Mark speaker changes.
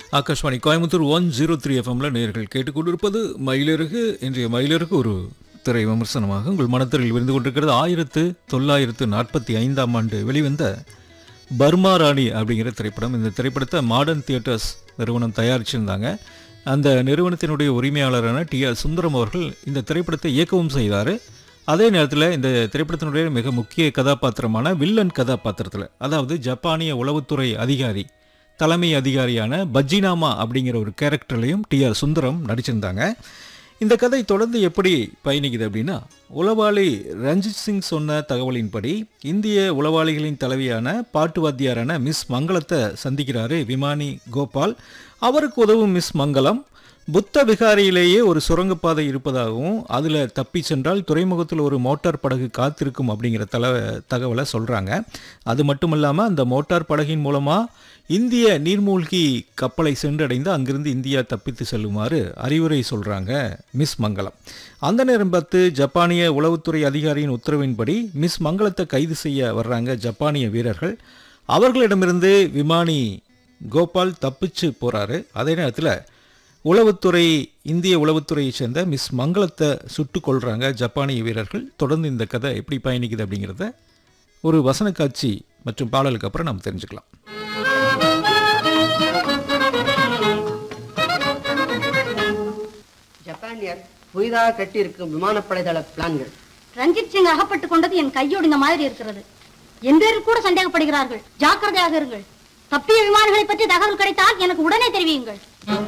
Speaker 1: Akashvani Coimbatore one zero three எஃப்எம்ல நேர்கள் கேட்டுக்கொண்டிருப்பது மயிலிறகு இன்றைய மயிலிறகு ஒரு திரை விமர்சனமாக உங்கள் மனத்திரையில் விருந்து கொண்டிருக்கிறது ஆயிரத்து தொள்ளாயிரத்து நாற்பத்தி ஐந்தாம் ஆண்டு வெளிவந்த பர்மா ராணி அப்படிங்கிற திரைப்படம் இந்த திரைப்படத்தை மாடர்ன் தியேட்டர்ஸ் நிறுவனம் தயாரிச்சிருந்தாங்க அந்த நிறுவனத்தினுடைய உரிமையாளரான டி ஆர் சுந்தரம் அவர்கள் இந்த திரைப்படத்தை இயக்கவும் செய்தார் அதே நேரத்தில் இந்த திரைப்படத்தினுடைய மிக முக்கிய கதாபாத்திரமான வில்லன் கதாபாத்திரத்தில் அதாவது ஜப்பானிய உளவுத்துறை அதிகாரி தலைமை அதிகாரியான பஜ்ஜினாமா அப்படிங்கிற ஒரு கேரக்டர்லையும் டி ஆர் சுந்தரம் நடிச்சிருந்தாங்க இந்த கதை தொடர்ந்து எப்படி பயணிக்குது அப்படின்னா உளவாளி ரஞ்சித் சிங் சொன்ன தகவலின்படி இந்திய உளவாளிகளின் தலைவியான பாட்டு வாத்தியாரான மிஸ் மங்களத்தை சந்திக்கிறாரு விமானி கோபால் அவருக்கு உதவும் மிஸ் மங்களம் புத்த விகாரியிலேயே ஒரு சுரங்கப்பாதை இருப்பதாகவும் அதில் தப்பி சென்றால் துறைமுகத்தில் ஒரு மோட்டார் படகு காத்திருக்கும் அப்படிங்கிற தல தகவலை சொல்கிறாங்க அது மட்டும் இல்லாமல் அந்த மோட்டார் படகின் மூலமாக இந்திய நீர்மூழ்கி கப்பலை சென்றடைந்து அங்கிருந்து இந்தியா தப்பித்து செல்லுமாறு அறிவுரை சொல்கிறாங்க மிஸ் மங்களம் அந்த நேரம் பார்த்து ஜப்பானிய உளவுத்துறை அதிகாரியின் உத்தரவின்படி மிஸ் மங்களத்தை கைது செய்ய வர்றாங்க ஜப்பானிய வீரர்கள் அவர்களிடமிருந்து விமானி கோபால் தப்பிச்சு போகிறாரு அதே நேரத்தில் உளவுத்துறை இந்திய உளவுத்துறையை சேர்ந்த மிஸ் மங்களத்தை சுட்டு கொள்றாங்க ஜப்பானிய வீரர்கள் தொடர்ந்து இந்த கதை எப்படி பயணிக்குது அப்படிங்கிறத ஒரு வசன காட்சி மற்றும் பாடலுக்கு அப்புறம் நாம் தெரிஞ்சுக்கலாம்
Speaker 2: ஜப்பானியர் புதிதாக கட்டியிருக்கும் விமானப்படை தள பிளான்கள்
Speaker 3: ரஞ்சித் சிங் அகப்பட்டுக் கொண்டது என் கையோடு இந்த மாதிரி இருக்கிறது என் பேரில் கூட சந்தேகப்படுகிறார்கள் ஜாக்கிரதையாக இருங்கள் தப்பிய விமானிகளை பற்றி தகவல் கிடைத்தால் எனக்கு உடனே தெரிவியுங்கள்